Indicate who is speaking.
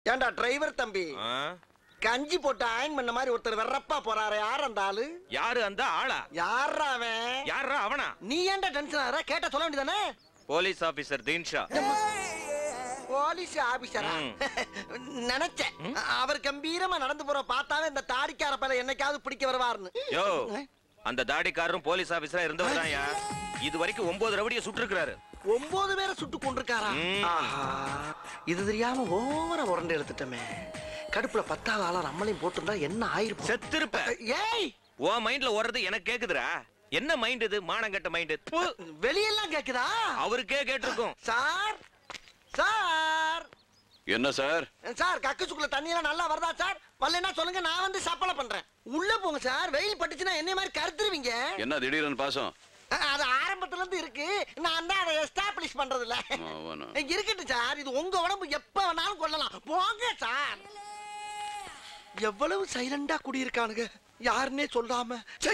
Speaker 1: ஏன்டா டிரைவர் தம்பி
Speaker 2: ஆ?
Speaker 1: கஞ்சி போட்டு அயன் பண்ண மாதிரி ஒருத்தர் வெறப்பா போறாரு யார் அந்த ஆளு
Speaker 2: யாரு அந்த ஆளா
Speaker 1: யாரா அவன்
Speaker 2: யாரா அவனா
Speaker 1: நீ ஏன்டா டென்ஷன் ஆற கேட்ட சொல்ல வேண்டியதானே
Speaker 2: போலீஸ் ஆபீசர் தீன்ஷா
Speaker 1: போலீஸ் ஆபீசரா
Speaker 2: ம்.
Speaker 1: நினைச்சேன் அவர் கம்பீரமா நடந்து போற பார்த்தாவே இந்த தாடிக்கார பையல என்னைக்காவது பிடிக்க வருவாருன்னு
Speaker 2: யோ அந்த தாடிக்காரரும் போலீஸ் ஆபீசரா இருந்தவர் தான்யா இது வரைக்கும் ஒன்பது ரவுடிய சுட்டிருக்கிறாரு
Speaker 1: ஒன்பது பேரை சுட்டு கொண்டிருக்காரா
Speaker 2: ம்.
Speaker 1: ஆஹா இது தெரியாம ஓவர உரண்டு எடுத்துட்டோமே கடுப்புல பத்தாவது ஆளா நம்மளையும் போட்டிருந்தா என்ன ஆயிருப்போம்
Speaker 2: செத்திருப்ப
Speaker 1: ஏய்
Speaker 2: உன் மைண்ட்ல ஓடுறது எனக்கு கேக்குதுடா என்ன மைண்ட் இது மானங்கட்ட மைண்ட்
Speaker 1: வெளியெல்லாம் கேக்குதா
Speaker 2: அவருக்கே கேட்டிருக்கும்
Speaker 1: சார் சார்
Speaker 3: என்ன சார்
Speaker 1: சார் கக்கு சுக்குல தண்ணி எல்லாம் நல்லா வருதா சார் வரலன்னா சொல்லுங்க நான் வந்து சப்பளை பண்றேன் உள்ள போங்க சார் வெயில் பட்டுச்சுன்னா என்ன மாதிரி கருத்துருவீங்க
Speaker 3: என்ன திடீர்னு பாசம்
Speaker 1: அஹ், அது ஆரம்பத்துல இருந்து இருக்கு நான் தான் அதை எஸ்டாப்ளிஷ் பண்றது இல்ல
Speaker 3: அவனா.
Speaker 1: இருக்கட்டும் சார் இது உங்க உடம்பு எப்ப வேணாலும் கொள்ளலாம் போங்க சார் எவ்வளவு சைலண்டா குடியிருக்கானுங்க யாருன்னே சொல்லாம